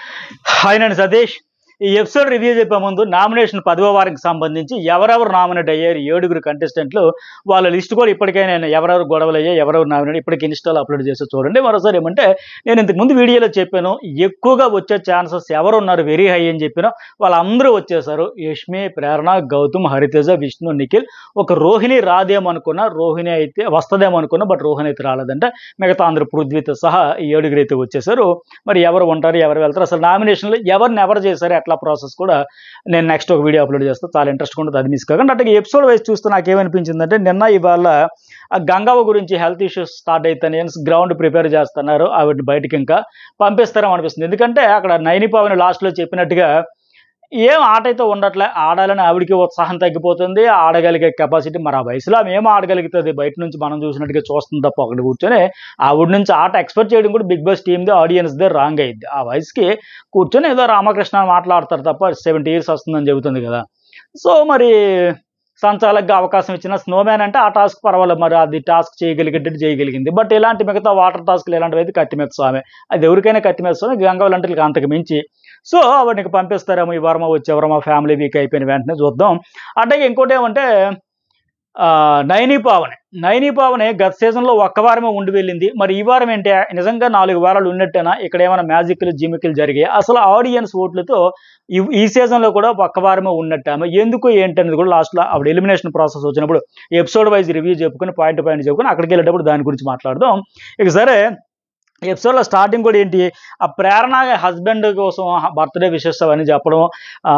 hi నేను సతీష్ ఈ episode review చెప్పే ముందు నామినేషన్ పదవ వారానికి సంబంధించి ఎవరెవరు నామినేట్ అయ్యారు ఏడుగురు కంటెస్టెంట్లు వాళ్ళ లిస్ట్ కూడా ఇప్పటికే నేను ఎవరెవరు గొడవలు అయ్యాయి ఎవరెవరు నామినేట్ ఇప్పటికి ఇన్స్టాలో అప్లోడ్ చేసి చూడండి మరోసారి ఏమంటే నేను ఇంతకు ముందు వీడియోలో చెప్పాను ఎక్కువగా వచ్చే ఛాన్సెస్ ఎవరు ఉన్నారు వెరీ హై అని చెప్పాను వాళ్ళందరూ వచ్చేసారు యష్మి ప్రేరణ గౌతమ్ హరితేజ విష్ణు నిఖిల్ ఒక రోహిణి రాదేమనుకున్నా రోహిణి అయితే వస్తుందేమో అనుకున్నా బట్ రోహిణి అయితే రాలేదంటే మిగతా అందరూ పృథ్వీతో సహా ఈ ఏడుగురు అయితే వచ్చేసారు మరి ఎవరు ఉంటారు ఎవరు వెళ్తారు అసలు నామినేషన్లో ఎవరిని ఎవరు చేశారు ఎట్లా ప్రాసెస్ కూడా నేను నెక్స్ట్ ఒక వీడియో అప్లోడ్ చేస్తాను చాలా ఇంట్రెస్ట్ ఉంటుంది అది మిస్ కాకుండా అట్లాగే ఎపిసోడ్ వైజ్ చూస్తే నాకు ఏమనిపించిందంటే నిన్న ఇవాళ ఆ గంగవ్వ గురించి హెల్త్ ఇష్యూస్ స్టార్ట్ అవుతాయి గ్రౌండ్ ప్రిపేర్ చేస్తున్నారు ఆవిడ బయటికి ఇంకా పంపిస్తారేమో అనిపిస్తుంది ఎందుకంటే అక్కడ నైని పవన్ లాస్ట్లో చెప్పినట్టుగా ఏం ఆట అయితే ఉండట్లే ఆడాలని ఆవిడకి ఉత్సాహం తగ్గిపోతుంది ఆడగలిగే కెపాసిటీ మరి ఆ వయసులో ఆమె ఏం ఆడగలుగుతుంది బయట నుంచి మనం చూసినట్టుగా చూస్తుంది తప్ప అక్కడ కూర్చొని ఆవిడ నుంచి ఆట ఎక్స్పెక్ట్ చేయడం కూడా బిగ్ బాస్ టీమ్దే ఆడియన్స్దే రాంగ్ అయింది ఆ వయసుకి కూర్చొని ఏదో రామకృష్ణ మాట్లాడతారు తప్ప సెవెంటీ ఇయర్స్ వస్తుందని చెబుతుంది కదా సో మరి సంచాలకుగా అవకాశం ఇచ్చిన స్నోమ్యాన్ అంటే ఆ టాస్క్ పర్వాలేదు మరి అది టాస్క్ చేయగలిగేటట్టు చేయగలిగింది బట్ ఇలాంటి మిగతా వాటర్ టాస్క్లు ఇలాంటివి అయితే కట్టిమేత స్వామి అది ఎవరికైనా కట్టిమేత స్వామి గంగవలంటే అంతకు మించి సో వాటికి పంపిస్తారేమో ఈ వారం వచ్చే వారం మా ఫ్యామిలీ వీక్ అయిపోయిన వెంటనే చూద్దాం అట్లాగే ఇంకోటి ఏమంటే ఆ, నైని పావని నైని పావని గత సీజన్లో ఒక్క వారమే ఉండి వెళ్ళింది మరి ఈ వారం ఏంటి నిజంగా నాలుగు వారాలు ఉన్నట్టేనా ఇక్కడ ఏమైనా మ్యాజిక్లు జిమిక్లు జరిగాయి అసలు ఆడియన్స్ ఓట్లతో ఈ ఈ సీజన్లో కూడా ఒక్క వారమే ఉన్నట్టు ఆమె ఎందుకు ఏంటి అనేది కూడా లాస్ట్లో ఆవిడ ఎలిమినేషన్ ప్రాసెస్ వచ్చినప్పుడు ఎపిసోడ్ వైజ్ రివ్యూ చెప్పుకొని పాయింట్ పాయింట్ చెప్పుకొని అక్కడికి వెళ్ళేటప్పుడు దాని గురించి మాట్లాడదాం ఇక సరే ఎపిసోడ్లో స్టార్టింగ్ కూడా ఏంటి ఆ ప్రేరణ హస్బెండ్ కోసం బర్త్డే విషెస్ అవన్నీ చెప్పడం ఆ,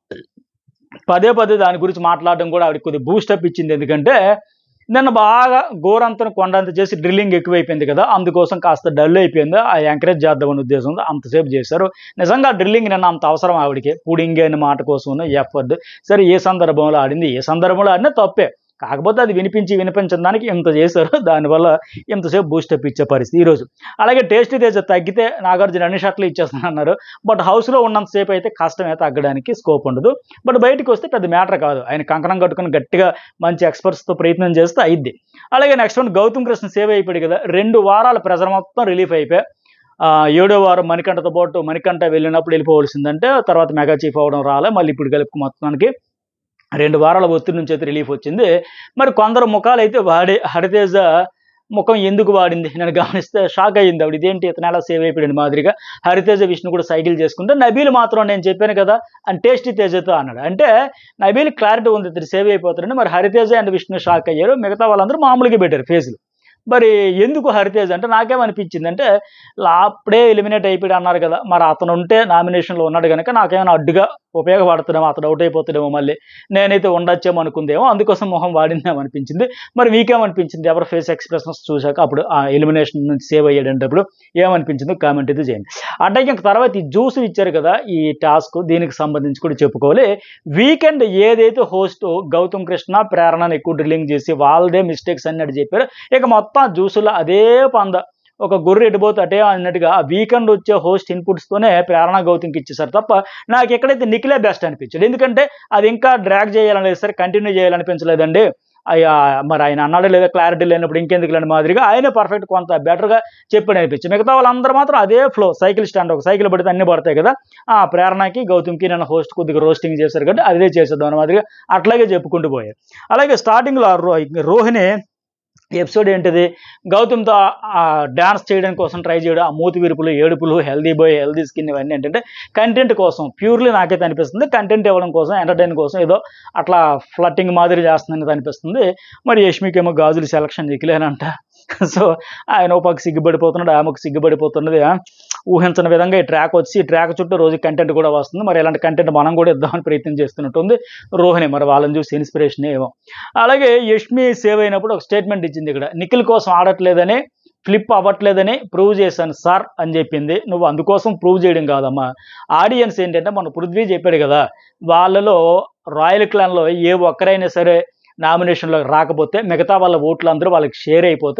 పదే పదే దాని గురించి మాట్లాడడం కూడా ఆవిడకి కొద్దిగా బూస్టప్ ఇచ్చింది ఎందుకంటే నిన్న బాగా గోరంతను కొండంత చేసి డ్రిల్లింగ్ ఎక్కువైపోయింది కదా అందుకోసం కాస్త డల్ అయిపోయింది ఆ ఎంకరేజ్ చేద్దామనే ఉద్దేశంతో అంతసేపు చేశారు నిజంగా డ్రిల్లింగ్ నిన్న అంత అవసరం ఆవిడకి పుడింగ్ అనే మాట కోసం ఎఫర్డ్ సరే ఏ సందర్భంలో ఆడింది ఏ సందర్భంలో ఆడినా తప్పే కాకపోతే అది వినిపించి వినిపించిన దానికి ఇంత చేశారు దానివల్ల ఇంతసేపు బూస్టప్ ఇచ్చే పరిస్థితి ఈరోజు అలాగే టేస్ట్ తేజ తగ్గితే నాగార్జున అన్ని షర్ట్లు ఇచ్చేస్తానన్నారు బట్ హౌస్లో ఉన్నంతసేపు అయితే కష్టమే తగ్గడానికి స్కోప్ ఉండదు బట్ బయటకు వస్తే పెద్ద మ్యాటర్ కాదు ఆయన కంకణం కట్టుకుని గట్టిగా మంచి ఎక్స్పర్ట్స్తో ప్రయత్నం చేస్తే అయిద్ది అలాగే next one Gautham Krishna save అయిపోయాడు కదా రెండు వారాల ప్రెజర్ మొత్తం రిలీఫ్ అయిపోయి ఆ, ఏడో వారం మణికంఠతో పాటు మణికంఠ వెళ్ళినప్పుడు వెళ్ళిపోవలసిందంటే తర్వాత మెగా చీఫ్ అవ్వడం రాలే మళ్ళీ ఇప్పుడు కలుపు మొత్తానికి రెండు వారాల ఒత్తిడి నుంచి అయితే రిలీఫ్ వచ్చింది మరి కొందరు ముఖాలు అయితే వాడి హరితేజ ముఖం ఎందుకు వాడింది నేను గమనిస్తే షాక్ అయ్యింది ఆవిడ ఇదేంటి ఇతను ఎలా సేవ్ అయిపోయాడు మాదిరిగా హరితేజ విష్ణు కూడా సైకిల్ చేసుకుంటే నబీల్ మాత్రం నేను చెప్పాను కదా అని టేస్టీ తేజతో అన్నాడు అంటే నబీల్ క్లారిటీ ఉంది ఇతను సేవ్ అయిపోతాడని మరి హరితేజ అండ్ విష్ణు షాక్ అయ్యారు మిగతా వాళ్ళందరూ మామూలుగా పెట్టారు ఫేస్లు మరి ఎందుకు హరితేజ్ అంటే నాకేమనిపించింది అంటే అప్పుడే ఎలిమినేట్ అయిపోయాడు అన్నారు కదా మరి అతను ఉంటే నామినేషన్లో ఉన్నాడు కనుక నాకేమైనా అడ్డుగా ఉపయోగపడుతున్నామో అతను అవుట్ అయిపోతాడేమో మళ్ళీ నేనైతే ఉండొచ్చేమో అనుకుందేమో అందుకోసం మొహం వాడిందేమో అనిపించింది మరి మీకేమనిపించింది ఎవరు ఫేస్ ఎక్స్ప్రెషన్స్ చూశాక అప్పుడు ఆ ఎలిమినేషన్ నుంచి సేవ్ అయ్యాడంటప్పుడు ఏమనిపించిందో కామెంట్ అయితే చేయండి అంటే ఇంక తర్వాత ఈ జ్యూస్ ఇచ్చారు కదా ఈ టాస్క్ దీనికి సంబంధించి కూడా చెప్పుకోవాలి వీకెండ్ ఏదైతే హోస్ట్ గౌతమ్ కృష్ణ ప్రేరణను ఎక్కువ డ్రిల్లింగ్ చేసి వాళ్ళదే మిస్టేక్స్ అన్నట్టు చెప్పారు ఇక మొత్తం జ్యూసులో అదే పంద ఒక గొర్రె ఎడిపోతే అటే అన్నట్టుగా ఆ వీకెండ్ వచ్చే హోస్ట్ ఇన్పుట్స్తోనే ప్రేరణ గౌతమ్కి ఇచ్చేసారు తప్ప నాకు ఎక్కడైతే నిఖిలే బెస్ట్ అనిపించదు ఎందుకంటే అది ఇంకా డ్రాగ్ చేయాలని సరే కంటిన్యూ చేయాలనిపించలేదండి అయ్యా మరి ఆయన అన్నాడు లేదా క్లారిటీ లేనప్పుడు ఇంకెందుకు లేని మాదిరిగా ఆయన పర్ఫెక్ట్ కొంత బెటర్గా చెప్పాడు అనిపించింది మిగతా వాళ్ళందరూ మాత్రం అదే ఫ్లో సైకిల్ స్టాండ్ ఒక సైకిల్ పడితే అన్ని పడతాయి కదా ఆ ప్రేరణకి గౌతమ్కి నేను హోస్ట్ కొద్దిగా రోస్టింగ్ చేశారు కాబట్టి అదే చేసేద్దాం అన్న మాదిరిగా అట్లాగే చెప్పుకుంటూ పోయారు అలాగే స్టార్టింగ్లో రో రోహిణి ఎపిసోడ్ ఏంటిది గౌతమ్తో డ్యాన్స్ చేయడం కోసం ట్రై చేయడం ఆ మూతి విరుపులు ఏడుపులు హెల్దీ బాయ్ హెల్దీ స్కిన్ ఇవన్నీ ఏంటంటే కంటెంట్ కోసం ప్యూర్లీ నాకైతే అనిపిస్తుంది కంటెంట్ ఇవ్వడం కోసం ఎంటర్టైన్ కోసం ఏదో అట్లా ఫ్లట్టింగ్ మాదిరి చేస్తుందని అనిపిస్తుంది మరి యష్మికేమో గాజులు సెలక్షన్ చిక్కలేనంట సో ఆయన ఒక పక్క సిగ్గుపడిపోతున్నాడు ఆమెకు సిగ్గుపడిపోతున్నది ఆ, ఊహించని విధంగా ఈ ట్రాక్ వచ్చి ఈ ట్రాక్ చుట్టూ రోజు కంటెంట్ కూడా వస్తుంది మరి ఇలాంటి కంటెంట్ మనం కూడా ఇద్దామని ప్రయత్నం చేస్తున్నట్టుంది రోహిణి మరి వాళ్ళని చూసి ఇన్స్పిరేషన్ ఏమో అలాగే యష్మి సేవ్ అయినప్పుడు ఒక స్టేట్మెంట్ ఇచ్చింది ఇక్కడ నిఖిల్ కోసం ఆడట్లేదని ఫ్లిప్ అవ్వట్లేదని ప్రూవ్ చేశాను సార్ అని చెప్పింది నువ్వు అందుకోసం ప్రూవ్ చేయడం కాదమ్మా ఆడియన్స్ ఏంటంటే మన పృథ్వీ చెప్పాడు కదా వాళ్ళలో రాయల్ క్లాన్లో ఏ ఒక్కరైనా సరే నామినేషన్లో రాకపోతే మిగతా వాళ్ళ ఓట్లు అందరూ వాళ్ళకి షేర్ అయిపోతే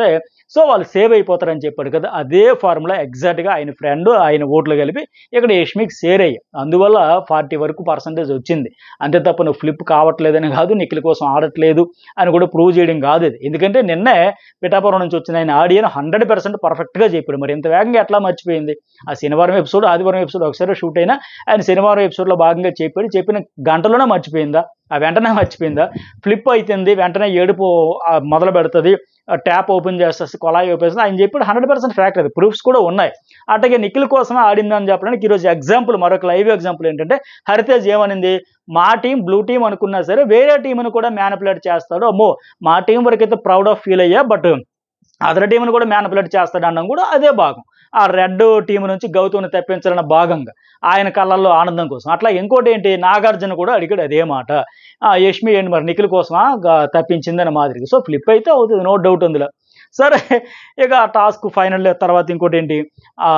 సో వాళ్ళు సేవ్ అయిపోతారని చెప్పాడు కదా అదే ఫార్ములా ఎగ్జాక్ట్గా ఆయన ఫ్రెండ్ ఆయన ఓట్లు కలిపి ఇక్కడ యష్మికి సేర్ అయ్యాయి అందువల్ల ఫార్టీ వరకు పర్సంటేజ్ వచ్చింది అంతే తప్ప నువ్వు ఫ్లిప్ కావట్లేదని కాదు నిఖిల్ కోసం ఆడట్లేదు అని కూడా ప్రూవ్ చేయడం కాదు ఇది ఎందుకంటే నిన్నే పిఠాపురం నుంచి వచ్చిన ఆయన ఆడియన్ హండ్రెడ్ పర్సెంట్ పర్ఫెక్ట్గా చెప్పాడు మరి ఇంత వేగంగా ఎట్లా మర్చిపోయింది ఆ శనివారం ఎపిసోడ్ ఆదివారం ఎపిసోడ్ ఒకసారి షూట్ అయినా ఆయన శనివారం ఎపిసోడ్లో భాగంగా చెప్పాడు చెప్పిన గంటలోనే మర్చిపోయిందా ఆ వెంటనే మర్చిపోయిందా ఫ్లిప్ అవుతుంది వెంటనే ఏడుపు ఆ, మొదలు పెడుతుంది ట్యాప్ ఓపెన్ చేస్తుంది కొలాయి ఓపెన్ చేస్తుంది ఆయన చెప్పాడు హండ్రెడ్ పర్సెంట్ ఫ్యాక్ట్ అది ప్రూఫ్స్ కూడా ఉన్నాయి అట్లాగే నిఖిల్ కోసమే ఆడిందని చెప్పడానికి ఈరోజు ఎగ్జాంపుల్ మరొక లైవ్ ఎగ్జాంపుల్ ఏంటంటే హరితేజ్ ఏమనింది మా టీం బ్లూ టీం అనుకున్నా సరే వేరే టీంని కూడా మ్యానిపులేట్ చేస్తాడు అమ్మో మా టీం వరకు అయితే ప్రౌడ్ ఆఫ్ ఫీల్ అయ్యా బట్ అదర్ టీంని కూడా మ్యానిపులేట్ చేస్తాడు అన్నం కూడా అదే భాగం ఆ రెడ్ టీం నుంచి గౌతమ్ని తప్పించాలన్న భాగంగా ఆయన కళ్ళల్లో ఆనందం కోసం అట్లా ఇంకోటి ఏంటి నాగార్జున కూడా అడిగాడు అదే మాట ఆ యష్మి ఏంటి మరి నిఖిల్ కోసమా గా- తప్పించిందని మాదిరిగా సో ఫ్లిప్ అయితే అవుతుంది నో డౌట్ ఉందిలో సరే ఇక ఆ టాస్క్ ఫైనల్ తర్వాత ఇంకోటి ఏంటి ఆ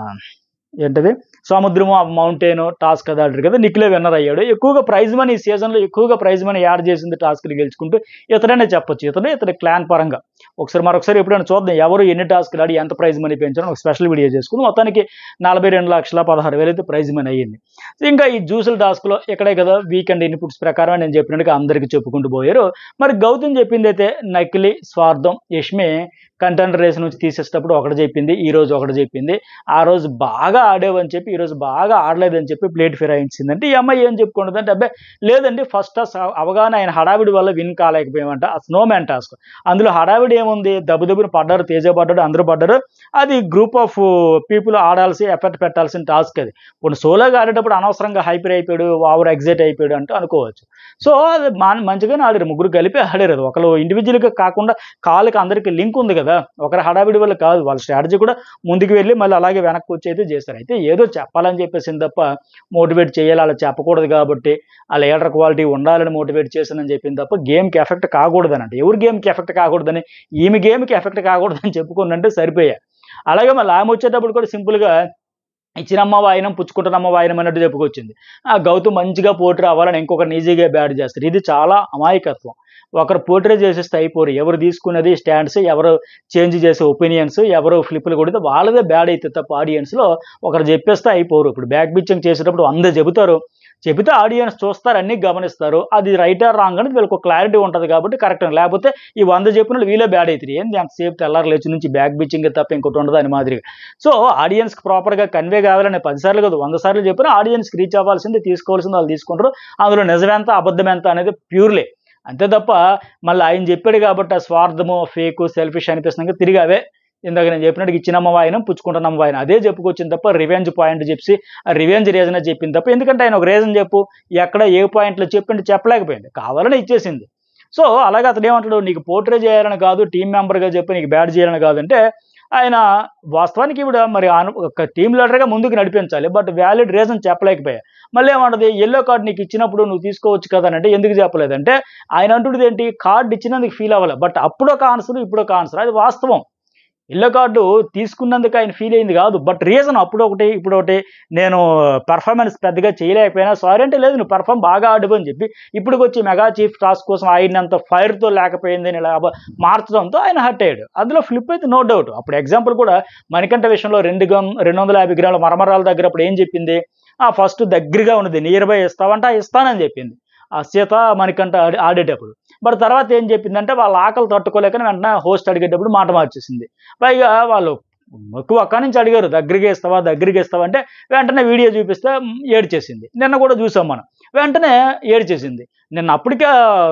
ఏంటది సముద్రము ఆ మౌంటైన్ టాస్క్ అది ఆడారు కదా నిఖిలే విన్నర్ అయ్యాడు ఎక్కువగా ప్రైజ్ మనీ ఈ సీజన్లో ఎక్కువగా ప్రైజ్ మనీ యాడ్ చేసింది టాస్క్లు గెలుచుకుంటూ ఇతడనే చెప్పొచ్చు ఇతనే ఇతని క్లాన్ పరంగా ఒకసారి మరొకసారి ఎప్పుడైనా చూద్దాం ఎవరు ఎన్ని టాస్క్లు ఆడి ఎంత ప్రైజ్ మనీ పెంచారో ఒక స్పెషల్ వీడియో చేసుకుందాం మొత్తానికి నలభై రెండు లక్షల పదహారు వేలు అయితే ప్రైజ్ మనీ అయ్యింది ఇంకా ఈ జ్యూసుల టాస్క్లో ఇక్కడే కదా వీకెండ్ ఇన్పుట్స్ ప్రకారం నేను చెప్పినట్టుగా అందరికీ చెప్పుకుంటూ పోయారు మరి గౌతమ్ చెప్పింది అయితే నకిలీ స్వార్థం యష్మి కంటెండర్ రేస్ నుంచి తీసేటప్పుడు ఒకటి చెప్పింది ఈ రోజు ఒకటి చెప్పింది ఆ రోజు బాగా ఆడేవని చెప్పి ఈ రోజు బాగా ఆడలేదని చెప్పి ప్లేట్ ఫిరాయించింది అంటే ఈ అమ్మాయి ఏం చెప్పుకుంటుంది అంటే అబ్బాయి లేదండి ఫస్ట్ టాస్ అవగానే ఆయన హడావిడి వల్ల విన్ కాలేకపోయామంట ఆ స్నో మ్యాన్ టాస్క్ అందులో హడావిడి ఏముంది దెబ్బ దెబ్బని పడ్డారు తేజ పడ్డాడు అందరూ పడ్డారు అది గ్రూప్ ఆఫ్ పీపుల్ ఆడాల్సి ఎఫెక్ట్ పెట్టాల్సిన టాస్క్ అది ఇప్పుడు సోలోగా ఆడేటప్పుడు అనవసరంగా హైపర్ అయిపోయాడు ఓవర్ ఎగ్జైట్ అయిపోయాడు అంటూ అనుకోవచ్చు సో అది మా- మంచిగానే ఆడారు ముగ్గురు కలిపి ఆడారు అది ఒకరు ఇండివిజువల్గా కాకుండా కాళ్ళకి అందరికీ లింక్ ఉంది కదా ఒకరి హడావిడి వల్ల కాదు వాళ్ళ స్ట్రాటజీ కూడా ముందుకు వెళ్ళి మళ్ళీ అలాగే వెనక్కి వచ్చి అయితే చేస్తారు అయితే ఏదో చెప్పాలని చెప్పేసింది తప్ప మోటివేట్ చేయాలి అలా చెప్పకూడదు కాబట్టి ఆ లీడర్ క్వాలిటీ ఉండాలని మోటివేట్ చేసిందని చెప్పింది తప్ప గేమ్కి ఎఫెక్ట్ కాకూడదని అంటే ఎవరు గేమ్కి ఎఫెక్ట్ కాకూడదని ఈమె గేమ్కి ఎఫెక్ట్ కాకూడదని చెప్పుకున్నంటే సరిపోయా అలాగే మళ్ళీ ఆమె వచ్చేటప్పుడు కూడా సింపుల్గా ఇచ్చినమ్మ వాయనం పుచ్చుకుంటున్నమ్మ వాయనం అన్నట్టు చెప్పుకొచ్చింది ఆ గౌతమ్ మంచిగా పోటీ రావాలని ఇంకొకరిని ఈజీగా బ్యాడ్ చేస్తారు ఇది చాలా అమాయకత్వం ఒకరు పోర్ట్రే చేసేస్తే అయిపోరు ఎవరు తీసుకున్నది స్టాండ్స్ ఎవరు చేంజ్ చేసే ఒపీనియన్స్ ఎవరు ఫ్లిప్లు కొడితే వాళ్ళదే బ్యాడ్ అయితే తప్ప ఆడియన్స్లో ఒకరు చెప్పేస్తే అయిపోరు ఇప్పుడు బ్యాక్ బిచ్చింగ్ చేసేటప్పుడు వంద చెబుతారు చెబితే ఆడియన్స్ చూస్తారు అన్ని గమనిస్తారు అది రైట్ ఆర్ రాంగ్ అనేది వీళ్ళకి క్లారిటీ ఉంటుంది కాబట్టి కరెక్ట్ లేకపోతే ఈ వంద చెప్పిన వాళ్ళు వీళ్ళే బ్యాడ్ అవుతారు ఏంది అంతసేపు తెల్లారు లేచి నుంచి బ్యాక్ బిచ్చింగ్ తప్ప ఇంకోటి ఉండదు అని మాదిరిగా సో ఆడియన్స్కి ప్రాపర్గా కన్వే కావాలని పది సార్లు కాదు వంద సార్లు చెప్పినా ఆడియన్స్కి రీచ్ అవ్వాల్సింది తీసుకోవాల్సింది వాళ్ళు తీసుకుంటారు అందులో నిజమెంత అబద్ధం ఎంత అనేది ప్యూర్లే అంతే తప్ప మళ్ళీ ఆయన చెప్పాడు కాబట్టి ఆ స్వార్థము ఫేక్ సెల్ఫిష్ అనిపిస్తుంది తిరిగి అవే ఇందాక నేను చెప్పినట్టు ఇచ్చినమ్మ వాయనం పుచ్చుకుంటున్నమ్మ వాయనం అదే చెప్పుకొచ్చింది తప్ప రివెంజ్ పాయింట్ చెప్పి ఆ రివెంజ్ రీజన్ చెప్పింది తప్ప ఎందుకంటే ఆయన ఒక రీజన్ చెప్పు ఎక్కడ ఏ పాయింట్లో చెప్పింది చెప్పలేకపోయింది కావాలని ఇచ్చేసింది సో అలాగే అతను ఏమంటాడు నీకు పోర్ట్రే చేయాలని కాదు టీం మెంబర్గా చెప్పి నీకు బ్యాడ్ చేయాలని కాదంటే ఆయన వాస్తవానికి ఇప్పుడు మరి ఆన- ఒక టీం లీడర్గా ముందుకు నడిపించాలి బట్ వ్యాలిడ్ రీజన్ చెప్పలేకపోయా మళ్ళీ ఏమంటది ఎల్లో కార్డ్ నీకు ఇచ్చినప్పుడు నువ్వు తీసుకోవచ్చు కదా అని అంటే ఎందుకు చెప్పలేదంటే ఆయన అంటున్నది ఏంటి కార్డు ఇచ్చినందుకు ఫీల్ అవ్వాలి బట్ అప్పుడు ఒక ఆన్సర్ ఇప్పుడు ఒక ఆన్సర్ అది వాస్తవం ఇళ్ళ కార్డు తీసుకున్నందుకు ఆయన ఫీల్ అయింది కాదు బట్ రీజన్ అప్పుడు ఒకటి ఇప్పుడు ఒకటి నేను పెర్ఫార్మెన్స్ పెద్దగా చేయలేకపోయినా సారీ అంటే లేదు నువ్వు పెర్ఫామ్ బాగా ఆడు అని చెప్పి ఇప్పుడు వచ్చి మెగా చీఫ్ టాస్క్ కోసం ఆయనంత ఫైర్తో లేకపోయింది అని ఇలా మార్చడంతో ఆయన హర్ట్ అయ్యాడు అందులో ఫ్లిప్ అయితే నో డౌట్ అప్పుడు ఎగ్జాంపుల్ కూడా మణికంఠ విషయంలో రెండు గం రెండు వందల యాభై గ్రాముల మరమరాల దగ్గర అప్పుడు ఏం చెప్పింది ఆ ఫస్ట్ దగ్గరగా ఉన్నది నియర్ బై ఇస్తావంటే "ఆ, ఇస్తానని చెప్పింది ఆ సీత మణికంఠ ఆడి ఆడేటప్పుడు బట్ తర్వాత ఏం చెప్పిందంటే వాళ్ళ ఆకలి తట్టుకోలేక వెంటనే హోస్ట్ అడిగేటప్పుడు మాట మార్చేసింది పైగా వాళ్ళు ఎక్కువ అక్కడి నుంచి అడిగారు దగ్గరికి ఇస్తావా దగ్గరికి ఇస్తావా అంటే వెంటనే వీడియో చూపిస్తే మ్, ఏడ్చేసింది నిన్న కూడా చూసాం మనం వెంటనే ఏడ్చేసింది నిన్న అప్పటికే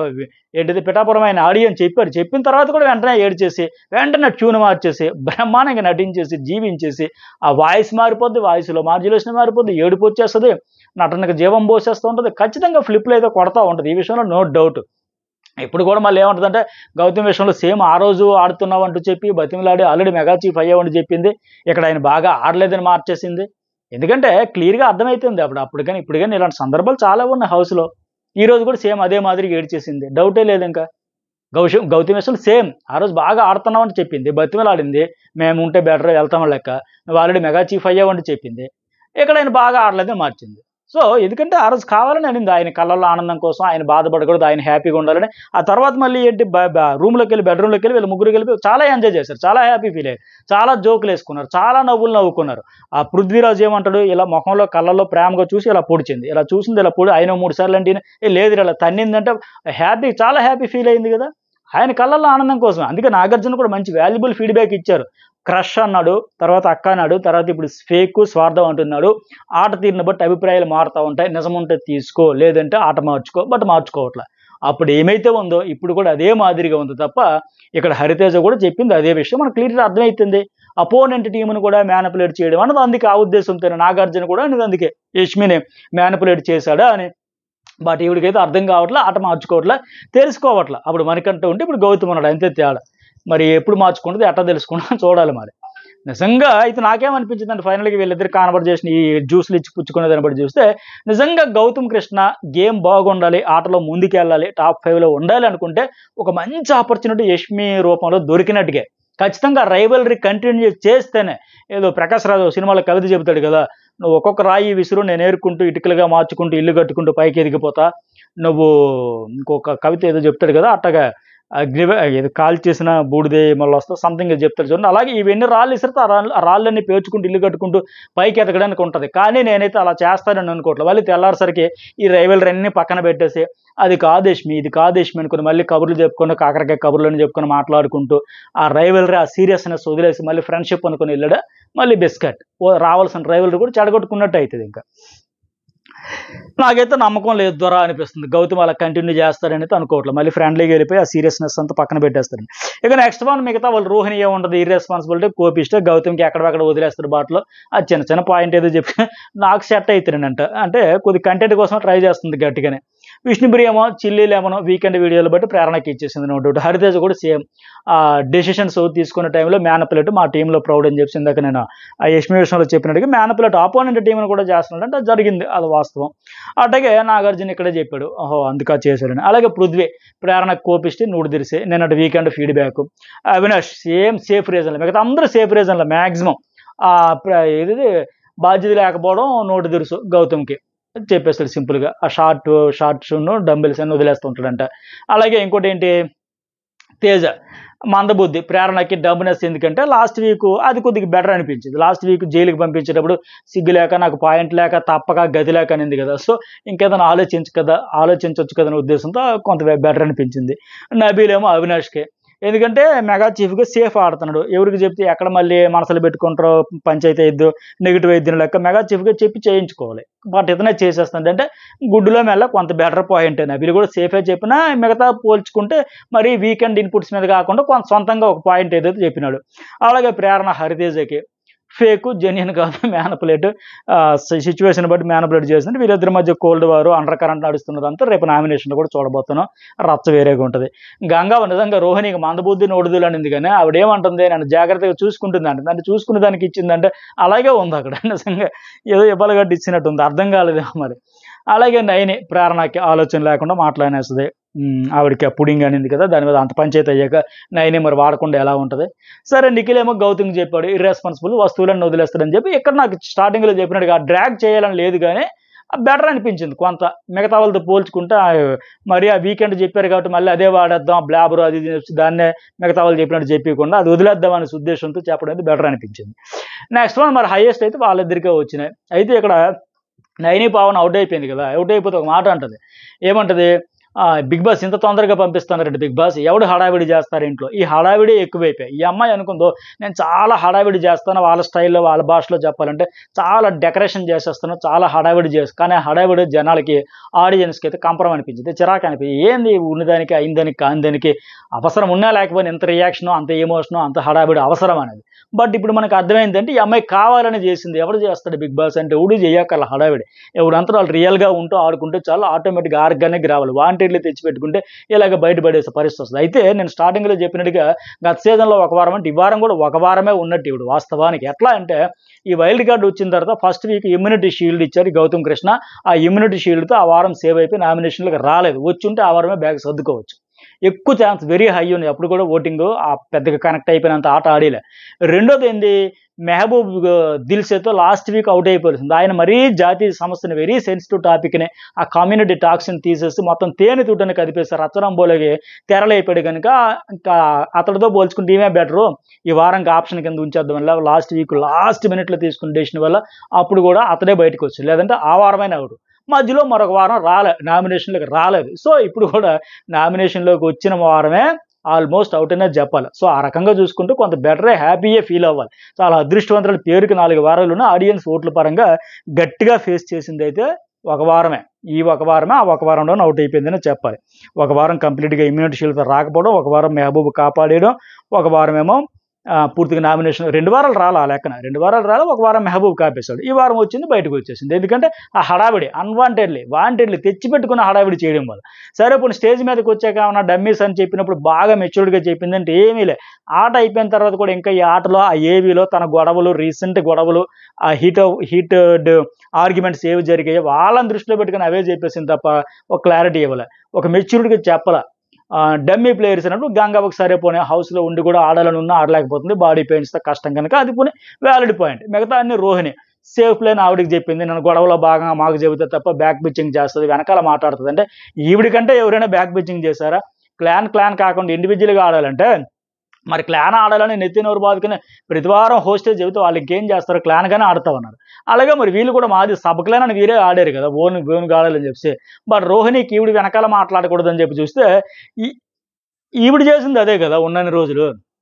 ఏంటిది పిఠాపురం ఆయన ఆడియన్స్ చెప్పారు చెప్పిన తర్వాత కూడా వెంటనే ఏడ్చేసి వెంటనే ట్యూన్ మార్చేసి బ్రహ్మాండంగా నటించేసి జీవించేసి ఆ వాయిస్ మారిపోద్ది వాయిస్లో మాడ్యులేషన్ మారిపోద్ది ఏడుపు వచ్చేస్తుంది నటనకు జీవం పోసేస్తూ ఉంటుంది ఖచ్చితంగా ఫ్లిప్లో అయితే కొడతా ఉంటుంది ఈ విషయంలో నో డౌట్ ఇప్పుడు కూడా మళ్ళీ ఏమంటుందంటే గౌతమ్ విషయంలో సేమ్ ఆ రోజు ఆడుతున్నావు అంటూ చెప్పి బతిమలాడి ఆల్రెడీ మెగా చీఫ్ అయ్యావని చెప్పింది ఇక్కడ ఆయన బాగా ఆడలేదని మార్చేసింది ఎందుకంటే క్లియర్గా అర్థమవుతుంది అప్పుడు అప్పుడు కానీ ఇప్పుడు కానీ ఇలాంటి సందర్భాలు చాలా ఉన్నాయి హౌస్లో ఈ రోజు కూడా సేమ్ అదే మాదిరిగా ఏడ్చేసింది డౌటే లేదు ఇంకా గౌషం గౌతమ్ విషయంలో సేమ్ ఆ రోజు బాగా ఆడుతున్నామని చెప్పింది బతిమలాడింది మేము ఉంటే బెటర్ వెళ్తాం లెక్క నువ్వు ఆల్రెడీ మెగా చీఫ్ అయ్యావని చెప్పింది ఇక్కడ ఆయన బాగా ఆడలేదని మార్చింది సో ఎందుకంటే ఆ రోజు కావాలని అనింది ఆయన కళ్ళల్లో ఆనందం కోసం ఆయన బాధపడకూడదు ఆయన హ్యాపీగా ఉండాలని ఆ తర్వాత మళ్ళీ ఏంటి రూమ్లోకి వెళ్ళి బెడ్రూమ్లోకి వెళ్ళి వీళ్ళు ముగ్గురికి వెళ్ళి చాలా ఎంజాయ్ చేశారు చాలా హ్యాపీ ఫీల్ అయ్యారు చాలా జోకులు వేసుకున్నారు చాలా నవ్వులు నవ్వుకున్నారు ఆ పృథ్వీరాజు ఏమంటాడు ఇలా ముఖంలో కళ్ళల్లో ప్రేమగా చూసి ఇలా పొడిచింది ఇలా చూసింది ఇలా పొడి ఆయన మూడు సార్లు అంటే ఏ లేదు ఇలా తన్నిందంటే హ్యాపీ చాలా హ్యాపీ ఫీల్ అయింది కదా ఆయన కళ్ళల్లో ఆనందం కోసం అందుకే నాగార్జున కూడా మంచి వాల్యుబుల్ ఫీడ్బ్యాక్ ఇచ్చారు క్రష్ అన్నాడు తర్వాత అక్క అన్నాడు తర్వాత ఇప్పుడు ఫేక్ స్వార్థం అంటున్నాడు ఆట తీరిన బట్టి అభిప్రాయాలు మారుతూ ఉంటాయి నిజం ఉంటే తీసుకో లేదంటే ఆట మార్చుకో బట్ మార్చుకోవట్లే అప్పుడు ఏమైతే ఉందో ఇప్పుడు కూడా అదే మాదిరిగా ఉంది తప్ప ఇక్కడ హరితేజ కూడా చెప్పింది అదే విషయం మనకు క్లియర్గా అర్థమవుతుంది అపోనెంట్ టీంను కూడా మ్యానిపులేట్ చేయడం అన్నది అందుకే ఆ ఉద్దేశంతో నాగార్జున కూడా అనేది అందుకే యష్మిని మ్యానిపులేట్ చేశాడా అని బట్ ఈవిడికైతే అర్థం కావట్లే ఆట మార్చుకోవట్లే తెలుసుకోవట్లే అప్పుడు మనకంటూ ఉంటే ఇప్పుడు గౌతమ్ ఉన్నాడు అంతే తేడా మరి ఎప్పుడు మార్చుకుంటుంది ఎట్లా తెలుసుకుంటా చూడాలి మరి నిజంగా అయితే నాకేమనిపించింది అంటే ఫైనల్గా వీళ్ళిద్దరు కాన్వర్జేషన్ ఈ జ్యూస్లు ఇచ్చి పుచ్చుకునే దాన్ని బట్టి చూస్తే నిజంగా గౌతమ్ కృష్ణ గేమ్ బాగుండాలి ఆటలో ముందుకెళ్ళాలి టాప్ ఫైవ్లో ఉండాలి అనుకుంటే ఒక మంచి ఆపర్చునిటీ యష్మి రూపంలో దొరికినట్టుగా ఖచ్చితంగా రైవలరీ కంటిన్యూ చేస్తేనే ఏదో ప్రకాష్ రాజు సినిమాలో కవిత చెబుతాడు కదా నువ్వు ఒక్కొక్క రాయి విసురు నేను ఏరుకుంటూ ఇటుకలుగా మార్చుకుంటూ ఇల్లు కట్టుకుంటూ పైకి ఎదిగిపోతా నువ్వు ఇంకొక కవిత ఏదో చెప్తాడు కదా అట్టగా అగ్ని ఏదో కాల్ చేసిన బూడిదే మళ్ళీ వస్తా సంథింగ్ చెప్తాడు చూడండి అలాగే ఇవన్నీ రాళ్ళు ఇసిరితే ఆ రాళ్ళు ఆ రాళ్ళన్నీ పేర్చుకుంటూ ఇల్లు కట్టుకుంటూ పైకి ఎదగడానికి ఉంటుంది కానీ నేనైతే అలా చేస్తానని అనుకోవట్లేదు మళ్ళీ తెల్లారిసరికి ఈ రైవలరీ అన్ని పక్కన పెట్టేసి అది కాదేష్మి ఇది కాదేష్మి అనుకుని మళ్ళీ కబుర్లు చెప్పుకొని కాకరకాయ కబుర్లని చెప్పుకొని మాట్లాడుకుంటూ ఆ రైవలరీ ఆ సీరియస్నెస్ వదిలేసి మళ్ళీ ఫ్రెండ్షిప్ అనుకుని వెళ్ళాడు మళ్ళీ బిస్కెట్ ఓ రావాల్సిన రైవలరీ కూడా చెడగొట్టుకున్నట్టు అవుతుంది ఇంకా నాకైతే నమ్మకం లేదు దొర అనిపిస్తుంది గౌతమ్ అలా కంటిన్యూ చేస్తారని అయితే అనుకోవట్లేదు మళ్ళీ ఫ్రెండ్లీగా వెళ్ళిపోయి ఆ సీరియస్నెస్ అంతా పక్కన పెట్టేస్తారని ఇక నెక్స్ట్ వన్ మిగతా వాళ్ళు రోహిణి ఏముండదు ఇర్రెస్పాన్సిబిలిటీ కోపిస్తే గౌతమ్కి ఎక్కడెక్కడ వదిలేస్తారు బాటలో ఆ చిన్న చిన్న పాయింట్ ఏదో చెప్పి నాకు సెట్ అవుతానంట అంటే కొద్ది కంటెంట్ కోసం ట్రై చేస్తుంది గట్టిగానే విష్ణుప్రియ ఏమో చిల్లీ లేమనో వీకెండ్ వీడియోలు బట్టి ప్రేరణకి ఇచ్చేసింది నో డౌట్ హరితేజ కూడా సేమ్ ఆ డెసిషన్స్ తీసుకునే టైంలో మేనపిల్లట్ మా టీంలో ప్రౌడ్ అని చెప్పి ఇందాక నేను ఆ యష్మి విషయంలో చెప్పినట్టుగా మేనపిల్లట్ ఆపోనెంట్ టీంను కూడా చేస్తున్నాడు అంటే అది జరిగింది అది వాస్తవం అట్లాగే నాగార్జున ఇక్కడే చెప్పాడు ఓహో అందుకా చేశాడని అలాగే పృథ్వీ ప్రేరణ కోపిస్తే నూడు తెరిసే నిన్నటి weekend feedback Avinash same safe రీజన్లో మిగతా అందరూ సేఫ్ రీజన్లో మ్యాక్సిమం ఆ ప్ర- ఇది బాధ్యత లేకపోవడం నోటు తెరుసు గౌతమ్కి చెప్పేస్తాడు సింపుల్గా ఆ షార్ట్ షార్ట్స్ డంబిల్స్ అని వదిలేస్తుంటాడంట అలాగే ఇంకోటి ఏంటి తేజ మందబుద్ధి ప్రేరణకి డబ్బునెస్ ఎందుకంటే లాస్ట్ వీక్ అది కొద్దిగా బెటర్ అనిపించింది లాస్ట్ వీక్ జైలుకి పంపించేటప్పుడు సిగ్గు లేక నాకు పాయింట్ లేక తప్పక గది లేక అనింది కదా సో ఇంకేదైనా ఆలోచించు కదా ఆలోచించవచ్చు కదా అనే ఉద్దేశంతో కొంత బెటర్ అనిపించింది నబీల్ ఏమో అవినాష్కే ఎందుకంటే మెగా చీఫ్గా సేఫ్ ఆడుతున్నాడు ఎవరికి చెప్తే ఎక్కడ మళ్ళీ మనసులో పెట్టుకుంటారో పంచాయతీ అయిద్దు నెగిటివ్ అయిద్దిన లెక్క మెగా చీఫ్గా చెప్పి చేయించుకోవాలి బట్ ఇతనే చేసేస్తుంది అంటే గుడ్డులో మెల్ల కొంత బెటర్ పాయింట్ నబీలు కూడా సేఫే చెప్పినా మిగతా పోల్చుకుంటే మరి వీకెండ్ ఇన్పుట్స్ మీద కాకుండా కొంత సొంతంగా ఒక పాయింట్ ఏదైతే చెప్పినాడు అలాగే ప్రేరణ హరితేజకి ఫేక్ జెన్యున్ కాదు మ్యానపులేట్ సిచ్యువేషన్ బట్టి మ్యానపులేట్ చేసింది వీరిద్దరి మధ్య కోల్డ్ వారు అండర్ కరెంట్ నడుస్తున్నదంతా రేపు నామినేషన్లో కూడా చూడబోతున్నాం రచ్చ వేరేగా ఉంటుంది గంగా నిజంగా రోహిణికి మందబుద్ధి నోడుదులు అనింది కానీ ఆవిడ ఏమంటుంది నన్ను జాగ్రత్తగా చూసుకుంటుంది అంటే దాన్ని చూసుకునే దానికి ఇచ్చిందంటే అలాగే ఉంది అక్కడ నిజంగా ఏదో ఇవ్వలగడ్డ ఇచ్చినట్టు ఉంది అర్థం కాలేదేమో మరి అలాగే నైని ప్రేరణకి ఆలోచన లేకుండా మాట్లాడేస్తుంది ఉమ్, ఆవిడకి ఆ పుడింగ్ అనింది కదా దాని మీద అంత పంచాయతీ అయ్యాక నైని మరి వాడకుండా ఎలా ఉంటుంది సరే నిఖిల్ ఏమో గౌతమ్ చెప్పాడు ఇర్రెస్పాన్సిబుల్ వస్తువులను వదిలేస్తాడని చెప్పి ఇక్కడ నాకు స్టార్టింగ్లో చెప్పినట్టుగా డ్రాగ్ చేయాలని లేదు కానీ బెటర్ అనిపించింది కొంత మిగతా వాళ్ళతో పోల్చుకుంటే ఆ, మరి ఆ వీకెండ్ చెప్పారు కాబట్టి మళ్ళీ అదే వాడేద్దాం బ్లాబర్ అది ఇది అని దాన్నే మిగతా వాళ్ళు చెప్పినట్టు చెప్పకుండా అది వదిలేద్దాం అనే ఉద్దేశంతో చెప్పడం అనేది బెటర్ అనిపించింది నెక్స్ట్ వన్ మరి హైయెస్ట్ అయితే వాళ్ళిద్దరికే వచ్చినాయి అయితే ఇక్కడ నైని పావన్ అవుట్ అయిపోయింది కదా అవుట్ అయిపోతే ఒక మాట అంటది ఏమంటది ఆ, బిగ్ బాస్ ఇంత తొందరగా పంపిస్తున్నారంటే బిగ్ బాస్ ఎవడు హడావిడి చేస్తారు ఇంట్లో ఈ హడావిడి ఎక్కువైపోయాయి ఈ అమ్మాయి అనుకుందో నేను చాలా హడావిడి చేస్తాను వాళ్ళ స్టైల్లో వాళ్ళ భాషలో చెప్పాలంటే చాలా డెకరేషన్ చేసేస్తాను చాలా హడావిడి చేస్తాను కానీ ఆ హడావిడి జనాలకి ఆడియన్స్కి అయితే కంపరం అనిపించింది చిరాకు అనిపించింది ఏంది ఉన్నదానికి అయిందానికి కానిదానికి అవసరం ఉన్నా లేకపోయినా ఎంత రియాక్షన్ అంత ఎమోషను అంత హడావిడి అవసరం అనేది బట్ ఇప్పుడు మనకు అర్థమైందంటే ఈ అమ్మాయి కావాలని చేసింది ఎవడు చేస్తాడు బిగ్ బాస్ అంటే ఎవడు చేయక్కల హడావిడి ఎవడంతా వాళ్ళు రియల్గా ఉంటూ ఆడుకుంటే చాలా ఆటోమేటిక్గా ఆర్గానిక్ రావాలి వాంటెడ్లీ తెచ్చిపెట్టుకుంటే ఇలాగ బయటపడేసే పరిస్థితి వస్తుంది అయితే నేను స్టార్టింగ్లో చెప్పినట్టుగా గత సీజన్లో ఒక వారం అంటే ఈ వారం కూడా ఒక వారమే ఉన్నట్టు ఇప్పుడు వాస్తవానికి ఎట్లా అంటే ఈ వైల్డ్ కార్డ్ వచ్చిన తర్వాత ఫస్ట్ వీక్ ఇమ్యూనిటీ షీల్డ్ ఇచ్చారు ఈ గౌతమ్ కృష్ణ ఆ ఇమ్యూనిటీ షీల్డ్తో ఆ వారం సేవ్ అయిపోయి నామినేషన్లకు రాలేదు వచ్చి ఉంటే ఆ వారమే బ్యాగ్ సర్దుకోవచ్చు ఎక్కువ ఛాన్స్ వెరీ హై ఉంది అప్పుడు కూడా ఓటింగ్ ఆ పెద్దగా కనెక్ట్ అయిపోయినంత ఆట ఆడేలే రెండోది ఏంది మెహబూబ్ దిల్సేతో లాస్ట్ వీక్ అవుట్ అయిపోయింది ఆయన మరీ జాతీయ సమస్యని వెరీ సెన్సిటివ్ టాపిక్ని ఆ కమ్యూనిటీ టాక్స్ని తీసేసి మొత్తం తేనె తుట్టని కదిపేసి రచ్చరంబోలకి తెరలైపోయాడు కనుక ఇంకా అతడితో పోల్చుకుంటే ఈమె బెటరు ఈ వారంకి ఆప్షన్ కింద ఉంచేద్దాం వల్ల లాస్ట్ వీక్ లాస్ట్ మినిట్లో తీసుకున్న డెసిషన్ వల్ల అప్పుడు కూడా అతడే బయటకు వచ్చాడు లేదంటే ఆ వారమైన అవుట్ మధ్యలో మరొక వారం రాలే నామినేషన్లోకి రాలేదు సో ఇప్పుడు కూడా నామినేషన్లోకి వచ్చిన వారమే ఆల్మోస్ట్ అవుట్ అనేది చెప్పాలి సో ఆ రకంగా చూసుకుంటే కొంత బెటరే హ్యాపీయే ఫీల్ అవ్వాలి చాలా అదృష్టవంతుల పేరుకి నాలుగు వారాలు ఉన్న ఆడియన్స్ ఓట్ల పరంగా గట్టిగా ఫేస్ చేసింది అయితే ఒక వారమే ఈ ఒక వారమే ఆ ఒక వారంలోనే అవుట్ అయిపోయిందని చెప్పాలి ఒక వారం కంప్లీట్గా ఇమ్యూనిటీ షీల్డ్తో రాకపోవడం ఒక వారం మెహబూబ్ కాపాడేయడం ఒక వారం ఏమో ఆ, పూర్తిగా నామినేషన్ రెండు వారాలు రాలా ఆ లెక్కన రెండు వారాలు రాలా ఒక వారం మెహబూబ్ కాపేశాడు ఈ వారం వచ్చింది బయటకు వచ్చేసింది ఎందుకంటే ఆ హడావిడి అన్వాంటెడ్లీ వాంటెడ్లీ తెచ్చి పెట్టుకున్న హడావిడి చేయడం వల్ల సరే ఇప్పుడు స్టేజ్ మీదకి వచ్చాక ఏమన్నా డమ్మీస్ అని చెప్పినప్పుడు బాగా మెచ్యూర్డ్గా చెప్పిందంటే ఏమీ లే ఆట అయిపోయిన తర్వాత కూడా ఇంకా ఈ ఆటలో ఆ ఏవీలో తన గొడవలు రీసెంట్ గొడవలు ఆ హీట్ హీటెడ్ ఆర్గ్యుమెంట్స్ ఏవి జరిగాయో వాళ్ళని దృష్టిలో పెట్టుకుని అవే చెప్పేసింది తప్ప ఒక క్లారిటీ ఇవ్వలే ఒక మెచ్యూర్డ్గా చెప్పలే డమ్మీ ప్లేయర్స్ అన్నప్పుడు గంగవ్వకు సరే పోనీ హౌస్లో ఉండి కూడా ఆడాలని ఉన్నా ఆడలేకపోతుంది బాడీ పెయిన్స్తో కష్టం కనుక అది పోనీ వ్యాలిడ్ పాయింట్ మిగతా అన్ని రోహిణి సేఫ్ ప్లేన్ ఆవిడకి చెప్పింది నన్ను గొడవలో భాగంగా మాకు చెబితే తప్ప బ్యాక్ పిచ్చింగ్ చేస్తుంది వెనకాల మాట్లాడుతుంది అంటే ఈవిడికంటే ఎవరైనా బ్యాక్ పిచ్చింగ్ చేశారా క్లాన్ క్లాన్ కాకుండా ఇండివిజువల్గా ఆడాలంటే మరి క్లాన్ ఆడాలని నెత్తినోరు బాదుకుని ప్రతి వారం హోస్టేజ్ చెబితే వాళ్ళు ఇంకేం చేస్తారు క్లాన్గానే ఆడుతూ ఉన్నారు అలాగే మరి వీళ్ళు కూడా మాది సబ్ క్లాన్ అని వీరే ఆడారు కదా ఓన్ ఓన్ ఆడాలని చెప్పి బట్ రోహిణికి ఈవిడ వెనకాల మాట్లాడకూడదని చెప్పి చూస్తే ఈ ఈవిడ చేసింది అదే కదా ఉన్నన్ని రోజులు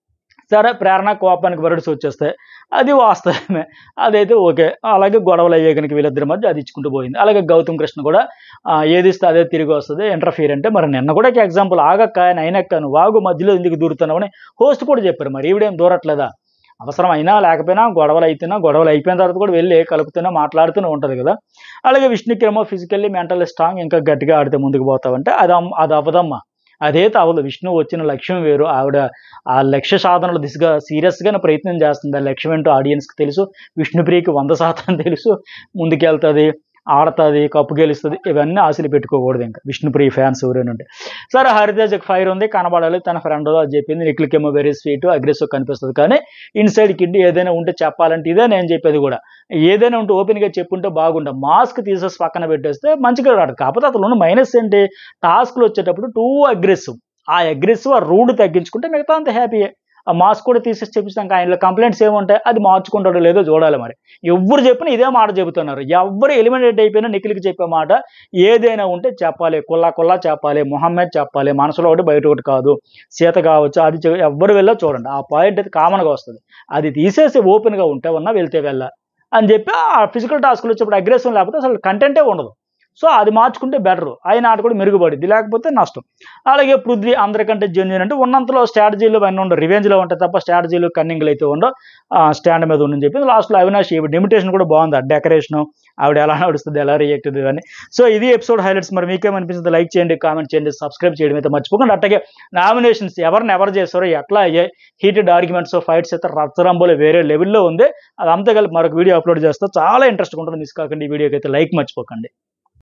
సరే ప్రేరణ కోపానికి వరడ్స్ వచ్చేస్తాయి అది వాస్తవమే అదైతే ఓకే అలాగే గొడవలు అయ్యే కనుక వీళ్ళిద్దరి మధ్య అది ఇచ్చుకుంటూ పోయింది అలాగే గౌతమ్ కృష్ణ కూడా ఆ, ఏది ఇస్తే అదే తిరిగి వస్తుంది ఇంటర్ఫీర్ అంటే మరి నిన్న కూడా ఎగ్జాంపుల్ ఆగక్క ఆయన అయినక్క నువ్వు వాగు మధ్యలో ఎందుకు దూరుతున్నావు అని హోస్ట్ కూడా చెప్పారు మరి ఈవిడేం దూరట్లేదా అవసరం అయినా లేకపోయినా గొడవలు అయితేనా గొడవలు అయిపోయిన తర్వాత కూడా వెళ్ళి కలుపుతూనే మాట్లాడుతూనే ఉంటుంది కదా అలాగే విష్ణుకేమో ఫిజికల్లీ మెంటల్లీ స్ట్రాంగ్ ఇంకా గట్టిగా ఆడితే ముందుకు పోతావంటే అది అమ్- అది అవ్వదమ్మా అదైతే అవ్వదు విష్ణు వచ్చిన లక్ష్యం వేరు ఆవిడ ఆ లక్ష్య సాధనలో దిశగా సీరియస్గానే ప్రయత్నం చేస్తుంది ఆ లక్ష్యం ఏంటో ఆడియన్స్కి తెలుసు విష్ణుప్రియకి వంద శాతం తెలుసు ముందుకెళ్తుంది ఆడుతుంది కప్పు గెలుస్తుంది ఇవన్నీ ఆశలు పెట్టుకోకూడదు ఇంకా విష్ణుప్రియ ఫ్యాన్స్ ఎవరైనా సరే హరితేజకి ఫైర్ ఉంది కనబడాలి తన ఫ్రెండ్ అది చెప్పింది నిఖిల్కేమో వెరీ స్వీట్ అగ్రెసివ్ కనిపిస్తుంది కానీ ఇన్సైడ్ కిడ్ ఏదైనా ఉంటే చెప్పాలంటే ఇదే నేను చెప్పేది కూడా ఏదైనా ఉంటే ఓపెన్గా చెప్పుంటే బాగుండే మాస్క్ తీసేసి పక్కన పెట్టేస్తే మంచిగా రాడు కాకపోతే అతను ఉన్న మైనస్ ఏంటి టాస్క్లు వచ్చేటప్పుడు టూ అగ్రెసివ్ ఆ అగ్రెసివ్ ఆ రూడ్ తగ్గించుకుంటే మిగతా అంత హ్యాపీయే ఆ మాస్క్ కూడా తీసేసి చెప్పించాక ఆయనలో కంప్లైంట్స్ ఏముంటాయి అది మార్చుకుంటాడో లేదో చూడాలి మరి ఎవరు చెప్పినా ఇదే మాట చెబుతున్నారు ఎవరు ఎలిమినేట్ అయిపోయినా నిఖిల్కి చెప్పే మాట ఏదైనా ఉంటే చెప్పాలి కుల్లా కుల్లా చెప్పాలి మొహమ్మద్ చెప్పాలి మనసులో ఒకటి బయట ఒకటి కాదు సీత కావచ్చు అది చె- ఎవ్వరు వెళ్ళా చూడండి ఆ పాయింట్ అయితే కామన్గా వస్తుంది అది తీసేసి ఓపెన్గా ఉంటే ఉన్నా వెళ్తే వెళ్ళా అని చెప్పి ఆ ఫిజికల్ టాస్క్లు వచ్చేప్పుడు అగ్రెసివ్ లేకపోతే అసలు కంటెంటే ఉండదు సో అది మార్చుకుంటే బెటర్ ఆయన ఆట కూడా మెరుగుపడింది లేకపోతే నష్టం అలాగే పృథ్వీ అందరికంటే జెన్యున్ అంటే ఉన్నంతలో స్ట్రాటజీలు అవన్నీ ఉండవు రివెంజ్లో ఉంటాయి తప్ప స్ట్రాటజీలు కన్నింగ్లు అయితే ఉండవు స్టాండ్ మీద ఉండని చెప్పి లాస్ట్లో అవినాష్ ఈవిడ డిమిటేషన్ కూడా బాగుంది ఆ డెకరేషన్ ఆవిడ ఎలా నడుస్తుంది ఎలా రియాక్ట్ అవుతుంది అని సో ఇది ఎపిసోడ్ హైలైట్స్ మరి మీకేమనిపిస్తుంది లైక్ చేయండి కామెంట్ చేయండి సబ్స్క్రైబ్ చేయడం అయితే మర్చిపోకండి అట్లాగే నామినేషన్స్ ఎవరిని ఎవరు చేస్తారో ఎట్లా అయ్యాయి హీటెడ్ ఆర్గ్యుమెంట్స్ ఫైట్స్ అయితే రచ్చరంబోలో వేరే లెవెల్లో ఉంది అదంతా కలిపి మరొక వీడియో అప్లోడ్ చేస్తా చాలా ఇంట్రెస్ట్గా ఉంటుంది మిస్ కాకండి ఈ వీడియోకి అయితే లైక్ మర్చిపోకండి